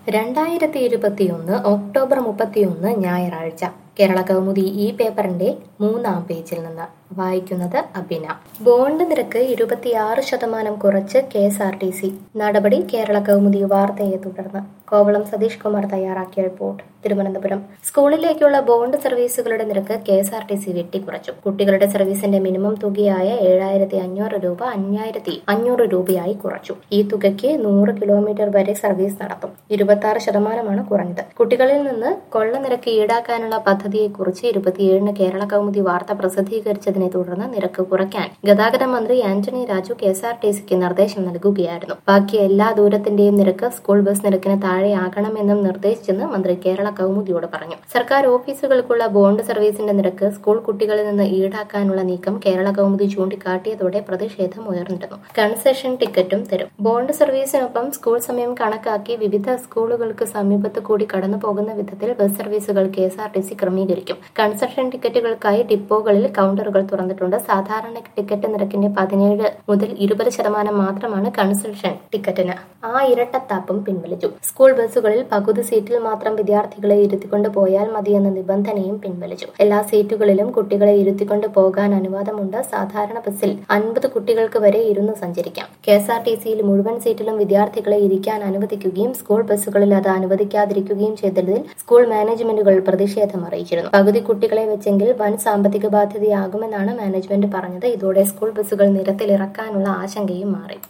രണ്ടായിരത്തി ഇരുപത്തിയൊന്ന് ഒക്ടോബർ മുപ്പത്തിയൊന്ന് ഞായറാഴ്ച കേരള കൗമുദി ഈ പേപ്പറിന്റെ മൂന്നാം പേജിൽ നിന്ന് വായിക്കുന്നത് അബിന ബോണ്ട് നിരക്ക് ഇരുപത്തിയാറ് ശതമാനം കുറച്ച് K S R T C നടപടി കേരള കൗമുദി വാർത്തയെ തുടർന്ന് കോവളം സതീഷ് കുമാർ തയ്യാറാക്കിയ റിപ്പോർട്ട് തിരുവനന്തപുരം സ്കൂളിലേക്കുള്ള ബോണ്ട് സർവീസുകളുടെ നിരക്ക് K S R T C വെട്ടിക്കുറച്ചു കുട്ടികളുടെ സർവീസിന്റെ മിനിമം തുകയായ ഏഴായിരത്തി അഞ്ഞൂറ് രൂപ അഞ്ഞായിരത്തി അഞ്ഞൂറ് രൂപയായി കുറച്ചു ഈ തുകയ്ക്ക് നൂറ് കിലോമീറ്റർ വരെ സർവീസ് നടത്തും ഇരുപത്തി ആറ് ശതമാനമാണ് കുറഞ്ഞത് കുട്ടികളിൽ നിന്ന് കൊള്ള നിരക്ക് ഈടാക്കാനുള്ള പദ്ധതിയെക്കുറിച്ച് ഇരുപത്തിയേഴിന് കേരള കൗമുദി വാർത്ത പ്രസിദ്ധീകരിച്ചതിനെ തുടർന്ന് നിരക്ക് കുറയ്ക്കാൻ ഗതാഗത മന്ത്രി Antony Raju K S R T സിക്ക് നിർദ്ദേശം നൽകുകയായിരുന്നു ബാക്കി എല്ലാ ദൂരത്തിന്റെയും നിരക്ക് സ്കൂൾ ബസ് നിരക്കിന് താഴെയാകണമെന്നും നിർദ്ദേശിച്ചെന്ന് മന്ത്രി കേരള കൗമുദിയോട് പറഞ്ഞു സർക്കാർ ഓഫീസുകൾക്കുള്ള ബോണ്ട് സർവീസിന്റെ നിരക്ക് സ്കൂൾ കുട്ടികളിൽ നിന്ന് ഈടാക്കാനുള്ള നീക്കം കേരള കൗമുദി ചൂണ്ടിക്കാട്ടിയതോടെ പ്രതിഷേധം ഉയർന്നിരുന്നു കൺസെഷൻ ടിക്കറ്റും തരും ബോണ്ട് സർവീസിനൊപ്പം സ്കൂൾ സമയം കണക്കാക്കി വിവിധ സ്കൂളുകൾക്ക് സമീപത്ത് കൂടി കടന്നു പോകുന്ന വിധത്തിൽ ബസ് സർവീസുകൾ K S R T C ക്രമീകരിക്കും കൺസെഷൻ ടിക്കറ്റുകൾക്കായി ഡിപ്പോകളിൽ കൗണ്ടറുകൾ തുറന്നിട്ടുണ്ട് സാധാരണ ടിക്കറ്റ് നിരക്കിന്റെ പതിനേഴ് മുതൽ ഇരുപത് ശതമാനം മാത്രമാണ് കൺസെഷൻ ടിക്കറ്റിന് ആ ഇരട്ടത്താപ്പും പിൻവലിച്ചു സ്കൂൾ ബസ്സുകളിൽ പകുതി സീറ്റിൽ മാത്രം വിദ്യാർത്ഥികളെ ഇരുത്തിക്കൊണ്ട് പോയാൽ മതിയെന്ന നിബന്ധനയും പിൻവലിച്ചു എല്ലാ സീറ്റുകളിലും കുട്ടികളെ ഇരുത്തിക്കൊണ്ട് പോകാൻ അനുവാദമുണ്ട് സാധാരണ ബസ്സിൽ അൻപത് കുട്ടികൾക്ക് വരെ ഇരുന്ന് സഞ്ചരിക്കാം കെ എസ് ആർ ടി സിയിൽ മുഴുവൻ സീറ്റിലും വിദ്യാർത്ഥികളെ ഇരിക്കാൻ അനുവദിക്കുകയും സ്കൂൾ ബസ്സുകളിൽ അത് അനുവദിക്കാതിരിക്കുകയും ചെയ്തതിൽ സ്കൂൾ മാനേജ്മെന്റുകൾ പ്രതിഷേധം അറിയിച്ചിരുന്നു പകുതി കുട്ടികളെ വെച്ചെങ്കിൽ വൻ സാമ്പത്തിക ബാധ്യതയാകുമെന്നാണ് മാനേജ്മെന്റ് പറഞ്ഞത് ഇതോടെ സ്കൂൾ ബസ്സുകൾ നിരത്തിലിറക്കാനുള്ള ആശങ്കയും മാറി